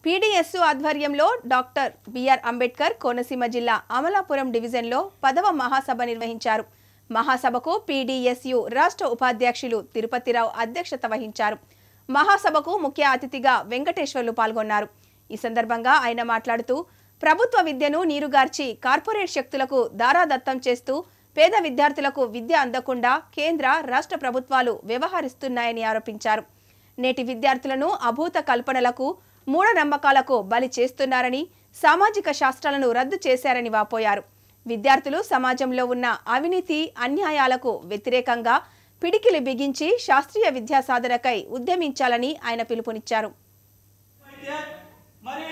PDSU ఆధ్వర్యంలో doctor BR Ambedkar Konaseema జిల్లా అమలాపురం డివిజన్లో పదవ మహాసభ నిర్వహించారు మహాసభకు పీడీఎస్యు రాష్ట్ర ఉపాధ్యక్షులు తిరుపతిరావు అధ్యక్షత వహించారు మహాసభకు ముఖ్య అతిథిగా వెంకటేశ్వర్లు పాల్గొన్నారు ఈ సందర్భంగా ఆయన మాట్లాడుతూ ప్రభుత్వ విద్యను నీరుగార్చి కార్పొరేట్ శక్తులకు దారాదత్తం చేస్తూ పేద విద్యార్థులకు విద్య అందకుండా కేంద్ర రాష్ట్ర ప్రభుత్వాలు వ్యవహరిస్తున్నాయని ఆరోపించారు నేటి విద్యార్థులను అభూత కల్పనలకు మూఢనమ్మకాలకు బలి చేస్తున్నారని సామాజిక శాస్త్రాలను రద్దు చేశారని వాపోయారు విద్యార్థులు సమాజంలో ఉన్న అవినీతి అన్యాయాలకు వ్యతిరేకంగా పిడికిలి బిగించి శాస్త్రీయ విద్యా సాధనకై ఉద్యమించాలని ఆయన పిలుపునిచ్చారు అయితే మరి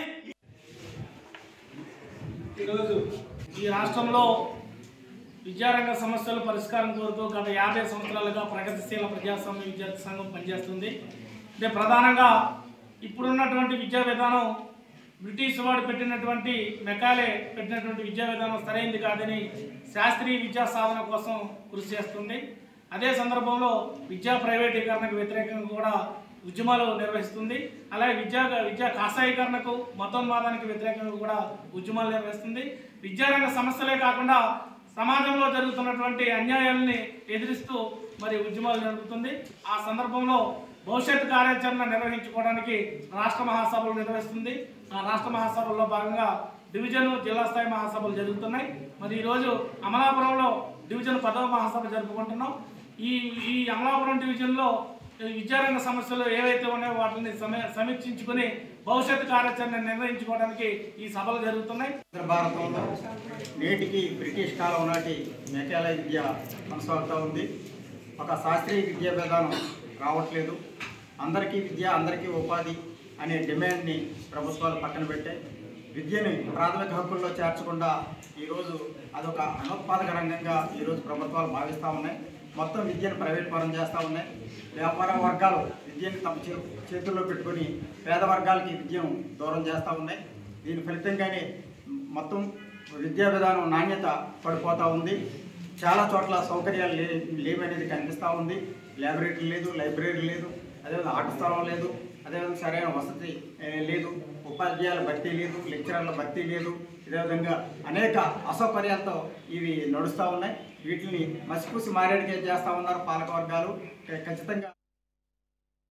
ఈరోజు ఈ రాష్ట్రంలో విద్యారంగ సమస్యల పరిష్కారం కోరుతూ గత యాభై సంవత్సరాలుగా ప్రగతిశీల ప్రజాస్వామ్య విద్యార్థి సంఘం పనిచేస్తుంది అంటే ప్రధానంగా ఇప్పుడున్నటువంటి విద్యా విధానం బ్రిటిష్ వాడు పెట్టినటువంటి మెకాలే పెట్టినటువంటి విద్యా విధానం సరైంది కాదని శాస్త్రీయ విద్యా సాధన కోసం కృషి చేస్తుంది అదే సందర్భంలో విద్యా ప్రైవేటీకరణకు వ్యతిరేకంగా కూడా ఉద్యమాలు నిర్వహిస్తుంది అలాగే విద్యా విద్యా కాషాయీకరణకు మతోన్మాదానికి వ్యతిరేకంగా కూడా ఉద్యమాలు నిర్వహిస్తుంది విద్యారంగ సమస్యలే కాకుండా సమాజంలో జరుగుతున్నటువంటి అన్యాయాలని ఎదిరిస్తూ మరి ఉద్యమాలు జరుగుతుంది ఆ సందర్భంలో భవిష్యత్ కార్యాచరణ నిర్వహించుకోవడానికి రాష్ట్ర మహాసభలు నిర్వహిస్తుంది ఆ రాష్ట్ర మహాసభల్లో భాగంగా డివిజన్ జిల్లా స్థాయి మహాసభలు జరుగుతున్నాయి మరి ఈరోజు అమలాపురంలో డివిజన్ పదవ మహాసభ జరుపుకుంటున్నాం ఈ ఈ అమలాపురం డివిజన్లో ఈ విద్యారంగ సమస్యలు ఏవైతే ఉన్నాయో వాటిని సమ- సమీక్షించుకుని భవిష్యత్ కార్యాచరణ నిర్ణయించుకోవడానికి ఈ సభలు జరుగుతున్నాయి ఉత్తర భారతంలో నేటికి బ్రిటిష్ కాలం నాటి మెకాలయ విద్య కొనసాగుతూ ఉంది ఒక శాస్త్రీయ విద్యా విధానం రావట్లేదు అందరికీ విద్య అందరికీ ఉపాధి అనే డిమాండ్ని ప్రభుత్వాలు పక్కన పెట్టాయి విద్యని ప్రాథమిక హక్కుల్లో చేర్చకుండా ఈరోజు అదొక అనోత్పాదక రంగంగా ఈరోజు ప్రభుత్వాలు భావిస్తూ ఉన్నాయి మొత్తం విద్యను ప్రైవేట్ పరం చేస్తూ ఉన్నాయి వ్యాపార వర్గాలు విద్యను తమ చే- చేతుల్లో పెట్టుకొని పేద వర్గాలకి విద్యను దూరం చేస్తూ ఉన్నాయి దీని ఫలితంగానే మొత్తం విద్యా విధానం నాణ్యత పడిపోతూ ఉంది చాలా చోట్ల సౌకర్యాలు లే లేవనేది కనిపిస్తూ ఉంది ల్యాబొరేటరీ లేదు లైబ్రరీ లేదు అదేవిధంగా ఆట స్థలం లేదు అదేవిధంగా సరైన వసతి ఏ, లేదు ఉపాధ్యాయుల భర్తీ లేదు లెక్చరర్ల భర్తీ లేదు అదేవిధంగా అనేక అసౌకర్యాలతో ఇవి నడుస్తూ ఉన్నాయి వీటిని మసిపూసి మారేడికే చేస్తూ ఉన్నారు పాలక వర్గాలు ఖచ్చితంగా